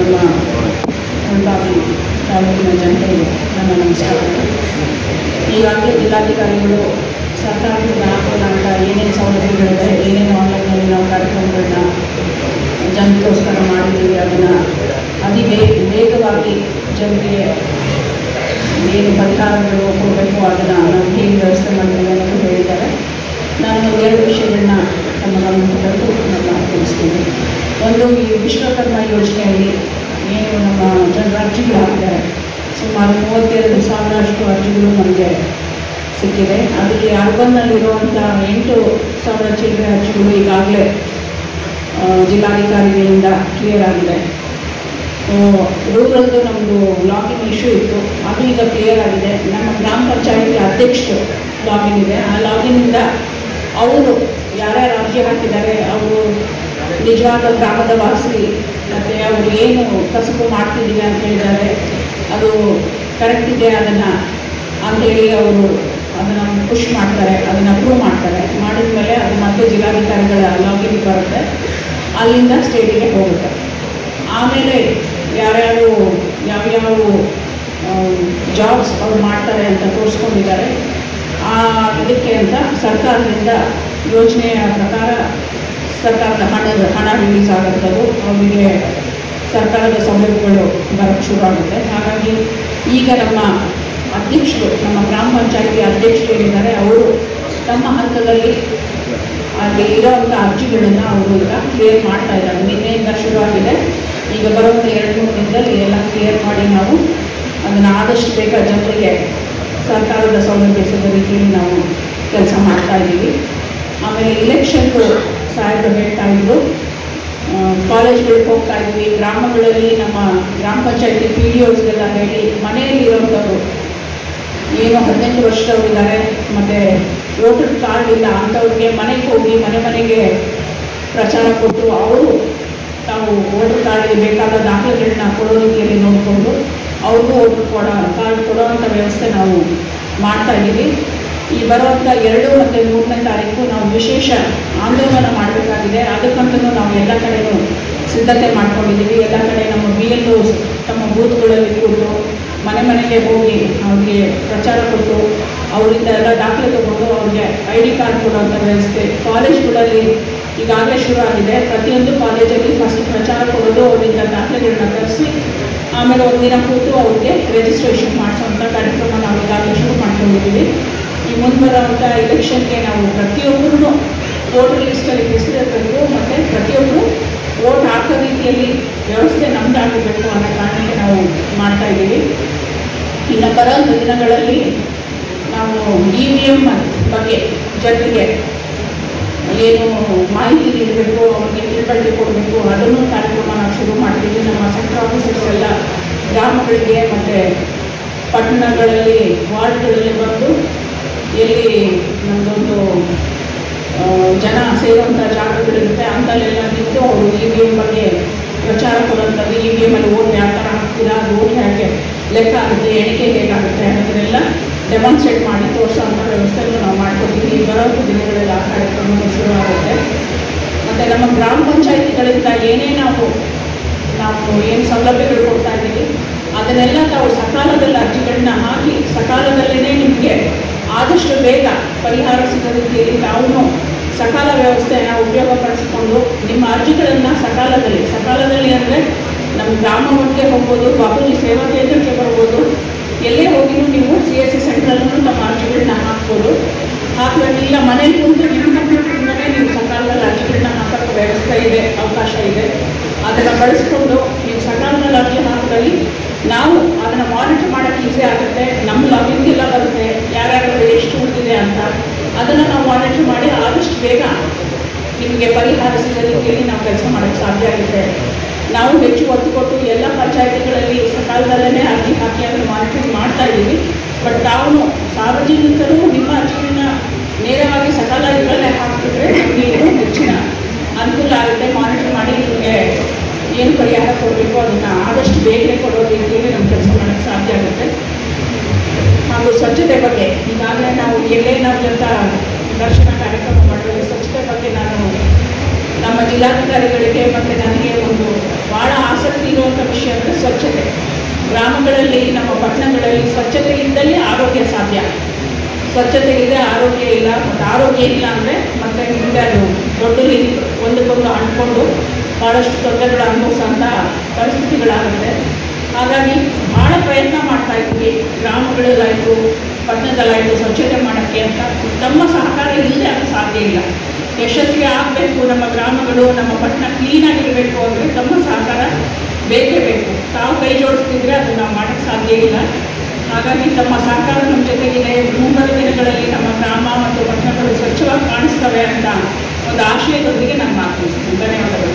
ನಮ್ಮ ಬೆಳಗಾವಿ ತಾಲೂಕಿನ ಜನತೆಗೆ ನನ್ನ ನಮಸ್ಕಾರಗಳು ಈಗಾಗಲೇ ಜಿಲ್ಲಾಧಿಕಾರಿಗಳು ಸರ್ಕಾರದಿಂದ ಹಾಕೋದಂತ ಏನೇನು ಸೌಲಭ್ಯಗಳಿದೆ ಏನೇನು ಆನ್ಲೈನಲ್ಲಿ ನಾವು ಕಾರ್ಯಕ್ರಮಗಳನ್ನ ಜನರಿಗೋಸ್ಕರ ಮಾಡಿದ್ದೀವಿ ಅದನ್ನು ಅತಿ ಬೇಗ ವೇಗವಾಗಿ ಜನರಿಗೆ ಏನು ಪರಿಹಾರಗಳು ಕೊಡಬೇಕು ಅದನ್ನು ನಾವು ಹೇಗೆ ವ್ಯವಸ್ಥೆ ಮಾಡಿದ್ದೀವಿ ಅನ್ನೋದು ಹೇಳಿದ್ದಾರೆ ನಾನು ಎರಡು ವಿಷಯಗಳನ್ನ ನಮ್ಮ ಗಮನಕ್ಕೆ ತಂದು ನನ್ನ ತಿಳಿಸ್ತೀನಿ ಒಂದು ಈ ವಿಶ್ವಕರ್ಮ ಯೋಜನೆಯಲ್ಲಿ ಏನು ನಮ್ಮ ಜನರ ಅರ್ಜಿಗಳಾಗಿದ್ದಾರೆ ಸುಮಾರು ಮೂವತ್ತೆರಡು ಸಾವಿರಷ್ಟು ಅರ್ಜಿಗಳು ನಮಗೆ ಸಿಕ್ಕಿದೆ ಅದಕ್ಕೆ ಅರ್ಬನ್ನಲ್ಲಿರುವಂಥ ಎಂಟು ಸಾವಿರ ಚಿಲ್ಲರೆ ಅರ್ಜಿಗಳು ಈಗಾಗಲೇ ಆ, ಜಿಲ್ಲಾಧಿಕಾರಿಗಳಿಂದ ಕ್ಲಿಯರ್ ಆಗಿದೆ ರೂರಲ್ದು ನಮ್ಮದು ಲಾಗಿನ್ ಇಶ್ಯೂ ಇತ್ತು ಅದು ಈಗ ಕ್ಲಿಯರ್ ಆಗಿದೆ ನಮ್ಮ ಗ್ರಾಮ ಪಂಚಾಯತಿ ಅಧ್ಯಕ್ಷರು ಲಾಗಿನ್ ಇದೆ ಆ ಲಾಗಿನಿಂದ ಅವರು ಯಾರ್ಯಾರು ಅರ್ಜಿ ಹಾಕಿದ್ದಾರೆ ಅವರು ನಿಜವಾದ ಗ್ರಾಮದ ವಾಸಿ ಮತ್ತು ಅವರು ಏನು ಕಸಬು ಮಾಡ್ತಿದ್ದೀವಿ ಅಂತ ಹೇಳಿದ್ದಾರೆ ಅದು ಕರೆಕ್ಟ್ ಇದೆ ಅದನ್ನು ಅಂತೇಳಿ ಅವರು ಅದನ್ನು ಪುಷ್ ಮಾಡ್ತಾರೆ ಅದನ್ನು ಅಪ್ರೂವ್ ಮಾಡ್ತಾರೆ ಮಾಡಿದ ಮೇಲೆ ಅದು ಮತ್ತೆ ಜಿಲ್ಲಾಧಿಕಾರಿಗಳ ಲಾಗಿನ್ ಬರುತ್ತೆ ಅಲ್ಲಿಂದ ಸ್ಟೇಟಿಗೆ ಹೋಗುತ್ತೆ ಆಮೇಲೆ ಯಾರ್ಯಾರು ಯಾವ್ಯಾವ ಜಾಬ್ಸ್ ಅವ್ರು ಮಾಡ್ತಾರೆ ಅಂತ ತೋರಿಸ್ಕೊಂಡಿದ್ದಾರೆ ಆ ಇದಕ್ಕೆ ಅಂತ ಸರ್ಕಾರದಿಂದ ಯೋಜನೆಯ ಪ್ರಕಾರ ಸರ್ಕಾರದ ಹಣದ ಹಣ ರಿಲೀಸ್ ಆಗುತ್ತದು ಅವರಿಗೆ ಸರ್ಕಾರದ ಸೌಲಭ್ಯಗಳು ಬರೋಕ್ಕೆ ಶುರು ಆಗುತ್ತೆ ಹಾಗಾಗಿ ಈಗ ನಮ್ಮ ಅಧ್ಯಕ್ಷರು ನಮ್ಮ ಗ್ರಾಮ ಪಂಚಾಯತಿ ಅಧ್ಯಕ್ಷರು ಏನಿದ್ದಾರೆ ಅವರು ತಮ್ಮ ಹಂತದಲ್ಲಿ ಅಲ್ಲಿ ಇರೋವಂಥ ಅರ್ಜಿಗಳನ್ನು ಅವರು ಈಗ ಕ್ಲಿಯರ್ ಮಾಡ್ತಾ ಇದ್ದಾರೆ ನಿನ್ನೆಯಿಂದ ಶುರುವಾಗಿದೆ ಈಗ ಬರುವಂಥ ಎರಡು ಮೂರು ದಿನದಲ್ಲಿ ಎಲ್ಲ ಕ್ಲಿಯರ್ ಮಾಡಿ ನಾವು ಅದನ್ನು ಆದಷ್ಟು ಬೇಗ ಜನರಿಗೆ ಸರ್ಕಾರದ ಸೌಲಭ್ಯ ಸಿಗೋ ರೀತಿಯಲ್ಲಿ ನಾವು ಕೆಲಸ ಮಾಡ್ತಾ ಇದ್ದೀವಿ ಆಮೇಲೆ ಇಲೆಕ್ಷನ್ದು ಸಾಹೇಬರು ಹೇಳ್ತಾ ಇದ್ರು ಕಾಲೇಜ್ಗಳಿಗೆ ಹೋಗ್ತಾ ಇದ್ವಿ ಗ್ರಾಮಗಳಲ್ಲಿ ನಮ್ಮ ಗ್ರಾಮ ಪಂಚಾಯತಿ ಪಿ ಡಿ ಒಸ್ಗೆಲ್ಲ ಹೇಳಿ ಮನೆಯಲ್ಲಿ ಇರೋಂಥವ್ರು ಏನು ಹದಿನೆಂಟು ವರ್ಷದವ್ರು ಇದ್ದಾರೆ ಮತ್ತು ವೋಟರ್ ಕಾರ್ಡ್ ಇಲ್ಲ ಅಂಥವ್ರಿಗೆ ಮನೆಗೆ ಹೋಗಿ ಮನೆ ಮನೆಗೆ ಪ್ರಚಾರ ಕೊಟ್ಟು ಅವರು ತಾವು ವೋಟರ್ ಕಾರ್ಡ್ಗೆ ಬೇಕಾದ ದಾಖಲೆಗಳನ್ನ ಕೊಡೋ ರೀತಿಯಲ್ಲಿ ನೋಡಿಕೊಂಡು ಅವ್ರಿಗೂ ವೋಟರ್ ಕೊಡ ಕಾರ್ಡ್ ಕೊಡೋವಂಥ ವ್ಯವಸ್ಥೆ ನಾವು ಮಾಡ್ತಾ ಇದ್ದೀವಿ ಈ ಬರುವಂಥ ಎರಡು ಮತ್ತು ಮೂರನೇ ತಾರೀಕು ನಾವು ವಿಶೇಷ ಆಂದೋಲನ ಮಾಡಬೇಕಾಗಿದೆ ಅದಕ್ಕಂತೂ ನಾವು ಎಲ್ಲ ಕಡೆಯೂ ಸಿದ್ಧತೆ ಮಾಡ್ಕೊಂಡಿದ್ದೀವಿ ಎಲ್ಲ ಕಡೆ ನಮ್ಮ ಬಿ ಎಲ್ ತಮ್ಮ ಬೂತ್ಗಳಲ್ಲಿ ಕೂತು ಮನೆ ಮನೆಗೆ ಹೋಗಿ ಅವ್ರಿಗೆ ಪ್ರಚಾರ ಕೊಟ್ಟು ಅವರಿಂದ ಎಲ್ಲ ದಾಖಲೆ ತಗೊಂಡು ಅವ್ರಿಗೆ ಐ ಡಿ ಕಾರ್ಡ್ ಕೊಡುವಂಥ ವ್ಯವಸ್ಥೆ ಕಾಲೇಜ್ಗಳಲ್ಲಿ ಈಗಾಗಲೇ ಶುರು ಆಗಿದೆ ಪ್ರತಿಯೊಂದು ಕಾಲೇಜಲ್ಲಿ ಫಸ್ಟ್ ಪ್ರಚಾರ ಕೊಡೋದು ಅವರಿಂದ ದಾಖಲೆಗಳನ್ನ ತರಿಸಿ ಆಮೇಲೆ ಒಂದಿನ ಕೂತು ಅವ್ರಿಗೆ ರಿಜಿಸ್ಟ್ರೇಷನ್ ಮಾಡಿಸುವಂಥ ಕಾರ್ಯಕ್ರಮ ನಾವು ಈಗಾಗಲೇ ಶುರು ಮಾಡ್ಕೊಂಡಿದ್ದೀವಿ ಈ ಮುಂದೆ ಬರುವಂಥ ಎಲೆಕ್ಷನ್ಗೆ ನಾವು ಪ್ರತಿಯೊಬ್ಬರೂ ವೋಟರ್ ಲಿಸ್ಟಲ್ಲಿ ಹೆಸರಿರಬೇಕು ಮತ್ತು ಪ್ರತಿಯೊಬ್ಬರು ವೋಟ್ ಹಾಕೋ ರೀತಿಯಲ್ಲಿ ವ್ಯವಸ್ಥೆ ನಮ್ಮದಾಗಬೇಕು ಅನ್ನೋ ಕಾರಣಕ್ಕೆ ನಾವು ಮಾಡ್ತಾ ಇದ್ದೀವಿ ಇನ್ನು ಬರೋಂಥ ದಿನಗಳಲ್ಲಿ ನಾವು ಇ ವಿ ಎಮ್ ಬಗ್ಗೆ ಜನರಿಗೆ ಏನು ಮಾಹಿತಿ ನೀಡಬೇಕು ಅವ್ರಿಗೆ ತಿಳುವಳಿಕೆ ಕೊಡಬೇಕು ಅದನ್ನು ಕಾರ್ಯಕ್ರಮ ನಾವು ಶುರು ಮಾಡ್ತೀವಿ ನಮ್ಮ ಸೆಂಟ್ರ್ ಆಫೀಸರ್ಸ್ ಎಲ್ಲ ಗ್ರಾಮಗಳಿಗೆ ಮತ್ತು ಪಟ್ಟಣಗಳಲ್ಲಿ ವಾರ್ಡ್ಗಳಲ್ಲಿ ಬಂದು ಎಲ್ಲಿ ನಮ್ಮದೊಂದು ಆ, ಜನ ಸೇರುವಂಥ ಜಾಗಗಳಿರುತ್ತೆ ಅಂತಲ್ಲೆಲ್ಲ ನಿಂತು ಅವರು ಇ ವಿ ಎಮ್ ಬಗ್ಗೆ ಪ್ರಚಾರ ಕೊಡುವಂಥದ್ದು ಇ ವಿ ಎಮ್ಮಲ್ಲಿ ಓಟ್ ಯಾವ ಥರ ಹಾಕ್ತೀರಾ ಅದು ಓಟ್ ಹೇಗೆ ಲೆಕ್ಕ ಆಗುತ್ತೆ ಎಣಿಕೆ ಹೇಗಾಗುತ್ತೆ ಅನ್ನೋದನ್ನೆಲ್ಲ ಡೆಮಾನ್ಸ್ಟ್ರೇಟ್ ಮಾಡಿ ತೋರಿಸೋವಂಥ ವ್ಯವಸ್ಥೆಯನ್ನು ನಾವು ಮಾಡ್ಕೊತೀವಿ ಈ ಬರೋಂಥ ದಿನಗಳಲ್ಲಿ ಆ ಕಾರ್ಯಕ್ರಮ ಶುರು ಆಗುತ್ತೆ ಮತ್ತು ನಮ್ಮ ಗ್ರಾಮ ಪಂಚಾಯತಿಗಳಿಂದ ಏನೇ ನಾವು ನಾವು ಏನು ಸೌಲಭ್ಯಗಳು ಕೊಡ್ತಾ ಇದ್ದೀವಿ ಅದನ್ನೆಲ್ಲ ತಾವು ಸಕಾಲದಲ್ಲಿ ಅರ್ಜಿಗಳನ್ನ ಹಾಕಿ ಸಕಾಲದಲ್ಲೇ ನಿಮಗೆ ಆದಷ್ಟು ಬೇಗ ಪರಿಹಾರ ಸಿಗೋ ರೀತಿಯಲ್ಲಿ ತಾವು ಸಕಾಲ ವ್ಯವಸ್ಥೆಯನ್ನು ಉಪಯೋಗಪಡಿಸಿಕೊಂಡು ನಿಮ್ಮ ಅರ್ಜಿಗಳನ್ನು ಸಕಾಲದಲ್ಲಿ ಸಕಾಲದಲ್ಲಿ ಅಂದರೆ ನಮ್ಮ ಗ್ರಾಮ ಮಟ್ಟಿಗೆ ಹೋಗ್ಬೋದು ಬಾಪೂಜಿ ಸೇವಾ ಕೇಂದ್ರಕ್ಕೆ ಬರ್ಬೋದು ಎಲ್ಲೇ ಹೋಗಿನೂ ನೀವು ಸಿ ಎಸ್ ಸಿ ಸೆಂಟ್ರಲ್ಲೂ ತಮ್ಮ ಅರ್ಜಿಗಳನ್ನ ಹಾಕ್ಬೋದು ಹಾಕ್ಬೇಕು ಇಲ್ಲ ಮನೇಲಿ ಕುಂತು ನಿಮ್ಮ ಕಂಪ್ಯೂಟರ್ಯಿಂದಲೇ ನೀವು ಸಕಾಲದಲ್ಲಿ ಅರ್ಜಿಗಳನ್ನ ಹಾಕೋಕ್ಕೆ ವ್ಯವಸ್ಥೆ ಇದೆ ಅವಕಾಶ ಇದೆ ಅದನ್ನು ಬಳಸ್ಕೊಂಡು ನೀವು ಸಕಾಲದಲ್ಲಿ ಅರ್ಜಿ ಹಾಕಿದಲ್ಲಿ ನಾವು ಅದನ್ನು ಮಾನಿಟರ್ ಮಾಡೋಕ್ಕೆ ಈಸಿ ಆಗುತ್ತೆ ನಮ್ಮ ಲಾಗಿನ್ ಎಲ್ಲ ಬರುತ್ತೆ ಯಾರ್ಯಾರು ಎಷ್ಟು ಉಳಿದಿದೆ ಅಂತ ಅದನ್ನು ನಾವು ಮಾನಿಟರ್ ಮಾಡಿ ಆದಷ್ಟು ಬೇಗ ನಿಮಗೆ ಪರಿಹಾರ ಸಿಗೋ ರೀತಿಯಲ್ಲಿ ನಾವು ಕೆಲಸ ಮಾಡೋಕ್ಕೆ ಸಾಧ್ಯ ಆಗುತ್ತೆ ನಾವು ಹೆಚ್ಚು ಒತ್ತು ಕೊಟ್ಟು ಎಲ್ಲ ಪಂಚಾಯತಿಗಳಲ್ಲಿ ಸಕಾಲದಲ್ಲೇ ಅರ್ಜಿ ಹಾಕಿ ಅದನ್ನು ಮಾನಿಟರಿಂಗ್ ಮಾಡ್ತಾ ಇದ್ದೀವಿ ಬಟ್ ತಾವು ಸಾರ್ವಜನಿಕರು ನಿಮ್ಮ ಅರ್ಜಿಗಳನ್ನ ನೇರವಾಗಿ ಸಕಾಲ ಇದರಲ್ಲೇ ಹಾಕಿಬಿಟ್ರೆ ನಮಗೆ ಇನ್ನೂ ಹೆಚ್ಚಿನ ಅನುಕೂಲ ಆಗುತ್ತೆ ಮಾನಿಟರ್ ಮಾಡಿ ನಿಮಗೆ ಏನು ಪರಿಹಾರ ಕೊಡಬೇಕು ಅದನ್ನು ಆದಷ್ಟು ಬೇಗನೆ ಕೊಡೋ ರೀತಿಯಲ್ಲಿ ನಮ್ಮ ಕೆಲಸ ಮಾಡೋಕ್ಕೆ ಸಾಧ್ಯ ಆಗುತ್ತೆ ಹಾಗೂ ಸ್ವಚ್ಛತೆ ಬಗ್ಗೆ ಈಗಾಗಲೇ ನಾವು ಎಲ್ಲೇ ನಾವು ಜನತಾ ದರ್ಶನ ಕಾರ್ಯಕ್ರಮ ಮಾಡಿದ್ರೆ ಸ್ವಚ್ಛತೆ ಬಗ್ಗೆ ನಾನು ನಮ್ಮ ಜಿಲ್ಲಾಧಿಕಾರಿಗಳಿಗೆ ಮತ್ತು ನನಗೆ ಒಂದು ಭಾಳ ಆಸಕ್ತಿ ಇರುವಂಥ ವಿಷಯ ಗ್ರಾಮಗಳಲ್ಲಿ ನಮ್ಮ ಪಟ್ಟಣಗಳಲ್ಲಿ ಸ್ವಚ್ಛತೆ ಇದ್ದಲ್ಲಿ ಆರೋಗ್ಯ ಸಾಧ್ಯ ಸ್ವಚ್ಛತೆ ಇದೆ ಆರೋಗ್ಯ ಇಲ್ಲ ಮತ್ತು ಆರೋಗ್ಯ ಇಲ್ಲ ಅಂದರೆ ಮತ್ತೆ ಹಿಂದೆ ಅದು ದೊಡ್ಡ ರೀತಿ ಒಂದಕ್ಕೊಂದು ಅಂಟ್ಕೊಂಡು ಭಾಳಷ್ಟು ತೊಂದರೆಗಳು ಅನುಭವಿಸೋಂಥ ಪರಿಸ್ಥಿತಿಗಳಾಗುತ್ತೆ ಹಾಗಾಗಿ ಭಾಳ ಪ್ರಯತ್ನ ಮಾಡ್ತಾ ಇದ್ವಿ ಗ್ರಾಮಗಳಲ್ಲಾಯಿತು ಪಟ್ಟಣದಲ್ಲಾಯಿತು ಸ್ವಚ್ಛತೆ ಮಾಡೋಕ್ಕೆ ಅಂತ ತಮ್ಮ ಸಹಕಾರ ಇಲ್ಲದೆ ಅದು ಸಾಧ್ಯ ಇಲ್ಲ ಯಶಸ್ವಿ ಆಗಬೇಕು ನಮ್ಮ ಗ್ರಾಮಗಳು ನಮ್ಮ ಪಟ್ಟಣ ಕ್ಲೀನಾಗಿರಬೇಕು ಅಂದರೆ ತಮ್ಮ ಸಹಕಾರ ಬೇಕೇ ಬೇಕು ತಾವು ಕೈ ಜೋಡಿಸ್ತಿದ್ರೆ ಅದು ನಾವು ಮಾಡೋಕ್ಕೆ ಸಾಧ್ಯ ಇಲ್ಲ ಹಾಗಾಗಿ ತಮ್ಮ ಸಹಕಾರ ನಮ್ಮ ಜೊತೆಗಿದೆ ಮುಂಬರುವ ದಿನಗಳಲ್ಲಿ ನಮ್ಮ ಗ್ರಾಮ ಮತ್ತು ಪಟ್ಟಣಗಳು ಸ್ವಚ್ಛವಾಗಿ ಕಾಣಿಸ್ತವೆ ಅಂತ ಒಂದು ಆಶಯದೊಂದಿಗೆ ನಾನು ಮಾತು ಮುಗಿಸ್ತೀನಿ ಧನ್ಯವಾದಗಳು